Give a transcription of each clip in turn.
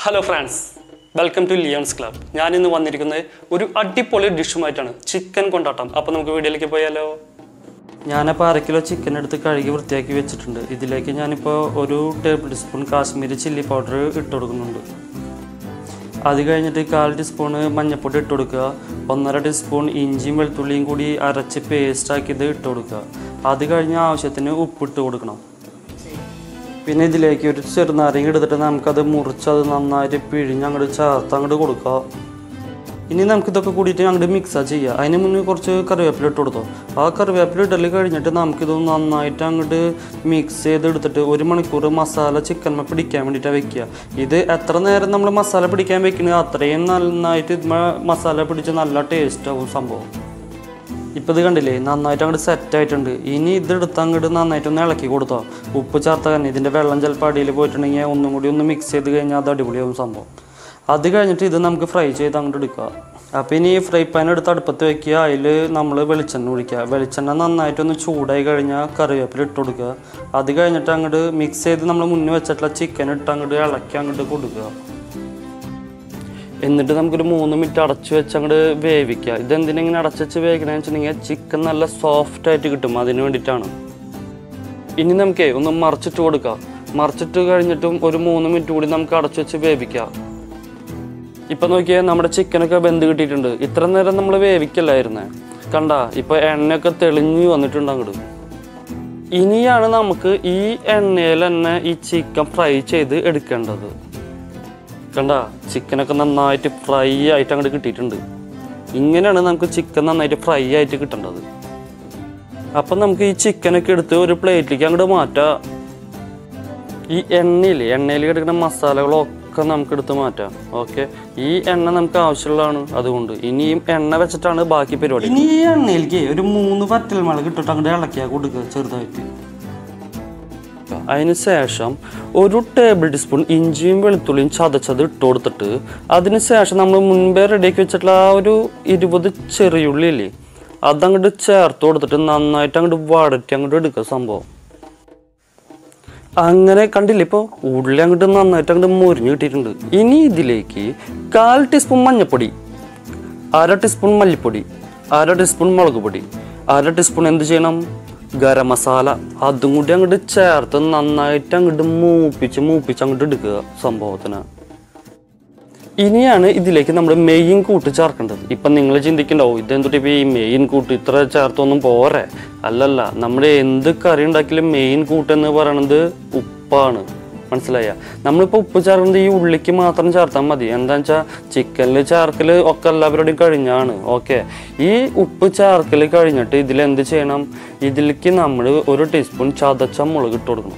hello friends welcome to Lions club ഞാൻ ഇന്ന് വന്നിരിക്കുന്നത് ഒരു അടിപൊളി ഡിഷുമായിട്ടാണ് ചിക്കൻ കൊണ്ടാട്ടം അപ്പോൾ നമുക്ക് വീഡിയോയിലേക്ക് പോയാലോ ഞാനപ്പോൾ അര കിലോ ചിക്കൻ എടുത്ത് കഴുകി വൃത്തിയാക്കി വെച്ചിട്ടുണ്ട് ഇതിലേക്ക് ഞാനിപ്പോൾ ഒരു tablespoon Kashmiri chilli powder ഇട്ട് കൊടുക്കുന്നുണ്ട് അത് കഴിഞ്ഞിട്ട് കാൽ ടീസ്പൂണ് മഞ്ഞൾപ്പൊടി ഇട്ട് കൊടുക്കുക ഒന്നര ടീസ്പൂൺ ഇഞ്ചിയും വെളുത്തുള്ളിയും കൂടി അരച്ച് പേസ്റ്റ് ആക്കിയത് ഇട്ട് കൊടുക്കുക അത് കഴിഞ്ഞ് ആവശ്യത്തിന് ഉപ്പിട്ട് കൊടുക്കണം പിന്നെ ഇതിലേക്ക് ഒരു ചെറുനാരങ്ങ എടുത്തിട്ട് നമുക്കത് മുറിച്ച് അത് നന്നായിട്ട് പിഴിഞ്ഞ് അങ്ങോട്ട് ചേർത്ത് അങ്ങോട്ട് കൊടുക്കുക ഇനി നമുക്കിതൊക്കെ കൂടിയിട്ട് അങ്ങോട്ട് മിക്സാ ചെയ്യുക അതിന് മുന്നേ കുറച്ച് കറിവേപ്പില ഇട്ട് കൊടുത്തോ ആ കറിവേപ്പില ഇടൽ കഴിഞ്ഞിട്ട് നമുക്കിത് നന്നായിട്ട് അങ്ങോട്ട് മിക്സ് ചെയ്ത് എടുത്തിട്ട് ഒരു മണിക്കൂർ മസാല ചിക്കൻ പിടിക്കാൻ വേണ്ടിയിട്ടാണ് വെക്കുക ഇത് എത്ര നേരം നമ്മൾ മസാല പിടിക്കാൻ വെക്കുന്നത് അത്രയും നന്നായിട്ട് ഇത് മസാല പിടിച്ച് നല്ല ടേസ്റ്റ് ആവും സംഭവം ഇപ്പം ഇത് കണ്ടില്ലേ നന്നായിട്ട് അങ്ങോട്ട് സെറ്റ് ആയിട്ടുണ്ട് ഇനി ഇത് എടുത്ത് അങ്ങോട്ട് നന്നായിട്ട് ഒന്ന് ഇളക്കി കൊടുത്തോ ഉപ്പ് ചേർത്ത തന്നെ ഇതിൻ്റെ വെള്ളം ചിലപ്പോൾ അടിയിൽ പോയിട്ടുണ്ടെങ്കിൽ ഒന്നും കൂടി ഒന്ന് മിക്സ് ചെയ്ത് കഴിഞ്ഞാൽ അത് അടിപൊളിയാവും സംഭവം അത് കഴിഞ്ഞിട്ട് ഇത് നമുക്ക് ഫ്രൈ ചെയ്ത് അങ്ങോട്ട് എടുക്കുക അപ്പോൾ ഇനി ഫ്രൈ പാൻ എടുത്ത് അടുപ്പത്ത് വെക്കുക അതിൽ നമ്മൾ വെളിച്ചെണ്ണ ഒഴിക്കുക വെളിച്ചെണ്ണ നന്നായിട്ടൊന്ന് ചൂടായി കഴിഞ്ഞാൽ കറിവേപ്പില ഇട്ട് കൊടുക്കുക അത് കഴിഞ്ഞിട്ട് അങ്ങോട്ട് മിക്സ് ചെയ്ത് നമ്മൾ മുന്നേ വെച്ചിട്ടുള്ള ചിക്കൻ ഇട്ട് അങ്ങോട്ട് ഇളക്കി അങ്ങോട്ട് കൊടുക്കുക എന്നിട്ട് നമുക്കൊരു മൂന്ന് മിനിറ്റ് അടച്ചു വെച്ച് അങ്ങോട്ട് വേവിക്കുക ഇതെന്തിനാ ഇങ്ങനെ അടച്ചു വെച്ച് വേവിക്കണമെന്ന് വെച്ചിട്ടുണ്ടെങ്കിൽ ചിക്കൻ നല്ല സോഫ്റ്റ് ആയിട്ട് കിട്ടും അതിന് വേണ്ടിയിട്ടാണ് ഇനി നമുക്കേ ഒന്ന് മറിച്ചിട്ട് കൊടുക്കാം മറിച്ചിട്ട് കഴിഞ്ഞിട്ടും ഒരു മൂന്ന് മിനിറ്റ് കൂടി നമുക്ക് അടച്ചു വെച്ച് വേവിക്കാം ഇപ്പം നോക്കിയാൽ നമ്മുടെ ചിക്കനൊക്കെ വെന്ത് കിട്ടിയിട്ടുണ്ട് ഇത്ര നേരം നമ്മൾ വേവിക്കല്ലായിരുന്നേ കണ്ട ഇപ്പം എണ്ണയൊക്കെ തെളിഞ്ഞു വന്നിട്ടുണ്ട് അങ്ങോട്ട് ഇനിയാണ് നമുക്ക് ഈ എണ്ണയിൽ തന്നെ ഈ ചിക്കൻ ഫ്രൈ ചെയ്ത് എടുക്കേണ്ടത് കണ്ട ചിക്കനൊക്കെ നന്നായിട്ട് ഫ്രൈ ആയിട്ട് അങ്ങോട്ട് കിട്ടിയിട്ടുണ്ട് ഇങ്ങനെയാണ് നമുക്ക് ചിക്കൻ നന്നായിട്ട് ഫ്രൈ ആയിട്ട് കിട്ടേണ്ടത് അപ്പം നമുക്ക് ഈ ചിക്കനൊക്കെ എടുത്ത് ഒരു പ്ലേറ്റിലേക്ക് അങ്ങോട്ട് മാറ്റാം ഈ എണ്ണയിൽ എണ്ണയിൽ കിടക്കുന്ന മസാലകളൊക്കെ നമുക്ക് എടുത്ത് മാറ്റാം ഓക്കെ ഈ എണ്ണ നമുക്ക് ആവശ്യമുള്ളതാണ് അതുകൊണ്ട് ഇനിയും എണ്ണ വെച്ചിട്ടാണ് ബാക്കി പരിപാടി ഇനി ഈ എണ്ണയിലേക്ക് ഒരു മൂന്ന് വറ്റൽ മുളക് ഇട്ടിട്ട് അങ്ങോട്ട് ഇളക്കിയാൽ കൊടുക്കുക ചെറുതായിട്ട് അതിന് ശേഷം ഒരു ടേബിൾ ടീസ്പൂൺ ഇഞ്ചിയും വെളുത്തുള്ളിയും ചതച്ചത് ഇട്ട് കൊടുത്തിട്ട് അതിന് ശേഷം നമ്മൾ മുൻപേ റെഡിയാക്കി വെച്ചിട്ടുള്ള ആ ഒരു ഇരുപത് ചെറിയുള്ളി ഇല്ലേ അതങ്ങോട്ട് ചേർത്ത് കൊടുത്തിട്ട് നന്നായിട്ട് അങ്ങോട്ട് വടറ്റി അങ്ങോട്ട് എടുക്കുക സംഭവം അങ്ങനെ കണ്ടില്ലേ ഇപ്പോൾ ഉള്ളി അങ്ങോട്ട് നന്നായിട്ട് അങ്ങോട്ട് മുരിഞ്ഞ് കിട്ടിയിട്ടുണ്ട് ഇനി ഇതിലേക്ക് കാൽ ടീസ്പൂൺ മഞ്ഞൾപ്പൊടി അര ടീസ്പൂൺ മല്ലിപ്പൊടി അര ടീസ്പൂൺ മുളക് പൊടി അര ടീസ്പൂൺ എന്ത് ചെയ്യണം ഗരം മസാല അതും കൂടി അങ്ങോട്ട് ചേർത്ത് നന്നായിട്ട് അങ്ങോട്ട് മൂപ്പിച്ച് മൂപ്പിച്ച് അങ്ങോട്ട് എടുക്കുക സംഭവത്തിന് ഇനിയാണ് ഇതിലേക്ക് നമ്മൾ മെയിൻ കൂട്ട് ചേർക്കേണ്ടത് ഇപ്പം നിങ്ങൾ ചിന്തിക്കണ്ടാവും ഇതെന്തൊട്ട് ഇപ്പോൾ ഈ മെയിൻ കൂട്ട് ഇത്ര ചേർത്തൊന്നും പോരെ അല്ലല്ല നമ്മുടെ എന്ത് കറി ഉണ്ടാക്കിയാലും മെയിൻ കൂട്ട് എന്ന് പറയണത് ഉപ്പാണ് മനസ്സിലായ നമ്മളിപ്പോൾ ഉപ്പ് ചേർക്കുന്നത് ഈ ഉള്ളിക്ക് മാത്രം ചേർത്താൽ മതി എന്താ വെച്ചാൽ ചിക്കനിൽ ചേർക്കൽ ഒക്കെ എല്ലാവരുടെയും കഴിഞ്ഞാണ് ഓക്കെ ഈ ഉപ്പ് ചേർക്കൽ കഴിഞ്ഞിട്ട് ഇതിൽ എന്ത് ചെയ്യണം ഇതിലേക്ക് നമ്മൾ ഒരു ടീസ്പൂൺ ചതച്ച മുളക് ഇട്ട് കൊടുക്കണം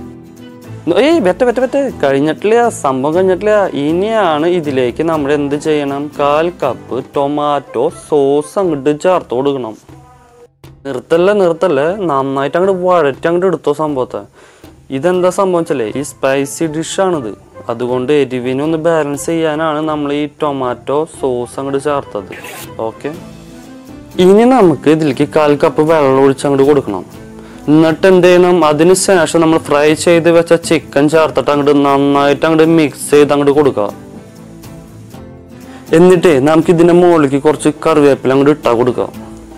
ഏയ് വെറ്റ വെറ്റ വെറ്റ കഴിഞ്ഞിട്ടില്ല സംഭവം കഴിഞ്ഞിട്ടില്ല ഇനിയാണ് ഇതിലേക്ക് നമ്മൾ എന്ത് ചെയ്യണം കാൽ കപ്പ് ടൊമാറ്റോ സോസ് അങ്ങോട്ട് ചേർത്ത് കൊടുക്കണം നിർത്തല്ലേ നിർത്തല്ലേ നന്നായിട്ട് അങ്ങോട്ട് വഴറ്റി അങ്ങോട്ട് എടുത്തോ സംഭവത്തെ ഇതെന്താ സംഭവം വെച്ചല്ലേ ഈ സ്പൈസി ഡിഷാണിത് അതുകൊണ്ട് എരിവിനെ ഒന്ന് ബാലൻസ് ചെയ്യാനാണ് നമ്മൾ ഈ ടൊമാറ്റോ സോസ് അങ്ങോട്ട് ചേർത്തത് ഓക്കെ ഇനി നമുക്ക് ഇതിലേക്ക് കാൽ കപ്പ് വെള്ളം ഒഴിച്ച് അങ്ങോട്ട് കൊടുക്കണം എന്നിട്ട് എന്ത് ചെയ്യണം അതിന് ശേഷം നമ്മൾ ഫ്രൈ ചെയ്ത് വെച്ച ചിക്കൻ ചേർത്തിട്ട് അങ്ങോട്ട് നന്നായിട്ട് അങ്ങോട്ട് മിക്സ് ചെയ്ത് അങ്ങോട്ട് കൊടുക്കുക എന്നിട്ട് നമുക്ക് ഇതിന്റെ മുകളിലേക്ക് കുറച്ച് കറിവേപ്പില അങ്ങോട്ട് ഇട്ടാ കൊടുക്കുക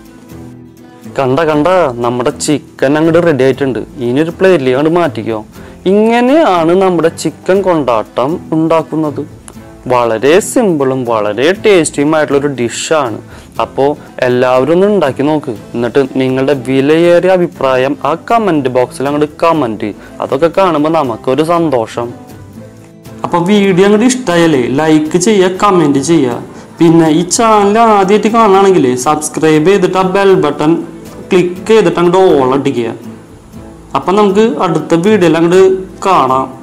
കണ്ട കണ്ട നമ്മുടെ ചിക്കൻ അങ്ങോട്ട് റെഡി ആയിട്ടുണ്ട് ഇനി ഒരു പ്ലേറ്റിലേക്ക് അങ്ങോട്ട് മാറ്റിക്കോ ഇങ്ങനെയാണ് നമ്മുടെ ചിക്കൻ കൊണ്ടാട്ടം ഉണ്ടാക്കുന്നത് വളരെ സിമ്പിളും വളരെ ടേസ്റ്റിയും ആയിട്ടുള്ള ഒരു ഡിഷാണ് അപ്പോൾ എല്ലാവരും ഒന്ന് ഉണ്ടാക്കി നോക്ക് എന്നിട്ട് നിങ്ങളുടെ വിലയേറിയ അഭിപ്രായം ആ കമൻറ്റ് ബോക്സിൽ അങ്ങോട്ട് കമൻറ്റ് അതൊക്കെ കാണുമ്പോൾ നമുക്കൊരു സന്തോഷം അപ്പോൾ വീഡിയോ അങ്ങോട്ട് ഇഷ്ടമായാലേ ലൈക്ക് ചെയ്യുക കമൻറ്റ് ചെയ്യുക പിന്നെ ഈ ചാനൽ ആദ്യമായിട്ട് കാണുകയാണെങ്കിൽ സബ്സ്ക്രൈബ് ചെയ്തിട്ട് ആ ബെൽ ബട്ടൺ ക്ലിക്ക് ചെയ്തിട്ട് അങ്ങോട്ട് ഓൾ അടിക്കുക അപ്പം നമുക്ക് അടുത്ത വീഡിയോയിൽ അങ്ങോട്ട് കാണാം